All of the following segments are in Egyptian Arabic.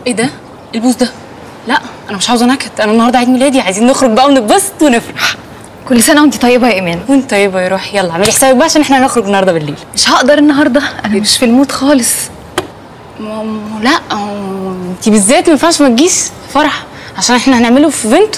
ايه ده البوس ده لا انا مش عاوزه نكد انا النهارده عيد ميلادي عايزين نخرج بقى ونتبسط ونفرح كل سنه وانت طيبه يا ايمان وانت طيبه يا روحي يلا اعملي حسابك بقى عشان احنا هنخرج النهارده بالليل مش هقدر النهارده انا مش في المود خالص ما- ما- لا انت بالذات ما ينفعش ما تجيش فرح عشان احنا هنعمله في فينتو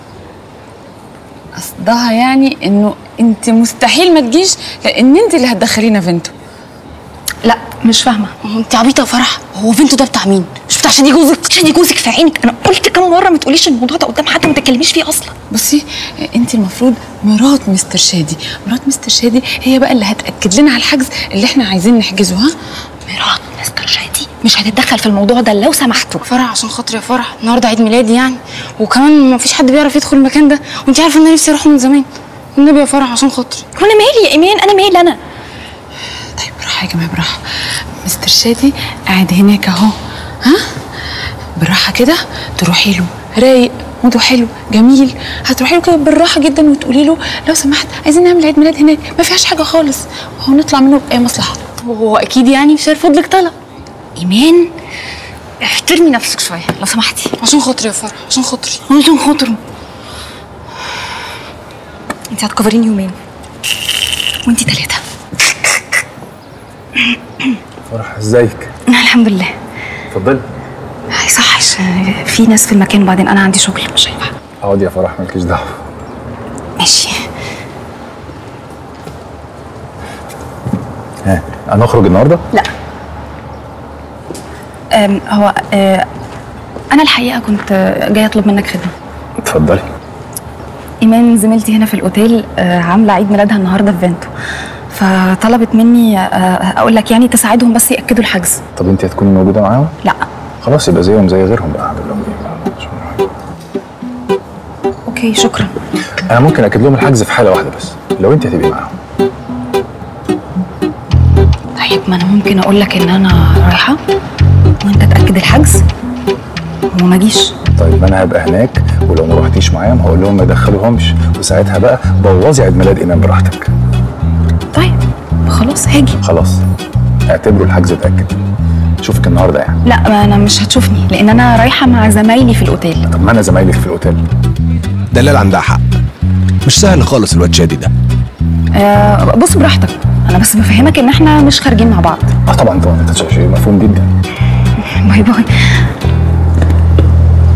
قصدها يعني انه انت مستحيل ما تجيش لان انت اللي هتدخلينا فينتو لا مش فاهمه هو انت عبيطه يا فرح هو فينتو ده بتاع مين مش بتاع شادي جوزك شادي جوزك في عينك انا قلت كم مره ما تقوليش الموضوع ده قدام حد وما تتكلميش فيه اصلا بصي انت المفروض مرات مستر شادي مرات مستر شادي هي بقى اللي هتاكد لنا على الحجز اللي احنا عايزين نحجزه ها مرات مستر شادي مش هتتدخل في الموضوع ده لو سمحتوا فرح عشان خاطري يا فرح النهارده عيد ميلادي يعني وكمان ما فيش حد بيعرف يدخل المكان ده وانت عارفه ان انا نفسي اروح من زمان النبي يا فرح عشان خاطري وانا مالي يا ايمان انا مالي انا طيب بالراحه يا جماعه بالراحه مستر شادي قاعد هناك اهو ها بالراحه كده تروحي له رايق موضوع حلو جميل هتروحي له كده بالراحه جدا وتقولي له لو سمحت عايزين نعمل عيد ميلاد هناك ما فيهاش حاجه خالص وهو نطلع منه باي مصلحه طب هو اكيد يعني مش هيرفض لك طلب ايمان احترمي نفسك شويه لو سمحتي عشان خاطري يا فرح عشان خاطري عشان خاطره انت هتكفريني يومين وانت ثلاثه فرح ازيك الحمد لله اتفضلي هاي صح عشان في ناس في المكان وبعدين انا عندي شغل مش هينفع اقعدي يا فرح مالكيش دعوه ماشي ها هنخرج النهارده لا أم هو أه انا الحقيقه كنت جايه اطلب منك خدمه اتفضلي ايمان زميلتي هنا في الاوتيل آه، عامله عيد ميلادها النهارده في فينتو فطلبت مني آه، اقول لك يعني تساعدهم بس ياكدوا الحجز طب انت هتكوني موجوده معاهم لا خلاص يبقى زيهم زي غيرهم بقى اعمل لهم ايه مش مهم. اوكي شكرا انا ممكن اكد لهم الحجز في حاله واحده بس لو انت هتبقي معاهم طيب ما انا ممكن اقول لك ان انا رايحه وانت تاكد الحجز وما اجيش طيب ما انا هبقى هناك ولو ما رحتيش معاهم هقول لهم ما يدخلوهمش وساعتها بقى بوظي عيد ميلاد ايمان براحتك طيب خلاص هاجي خلاص اعتبروا الحجز اتاكد اشوفك النهارده يعني لا ما انا مش هتشوفني لان انا رايحه مع زمايلي في الاوتيل طب ما انا زمايلك في الاوتيل دلال عندها حق مش سهل خالص الواد شادي ده آه بص براحتك انا بس بفهمك ان احنا مش خارجين مع بعض اه طبعا طبعا ده شيء مفهوم جدا باي باي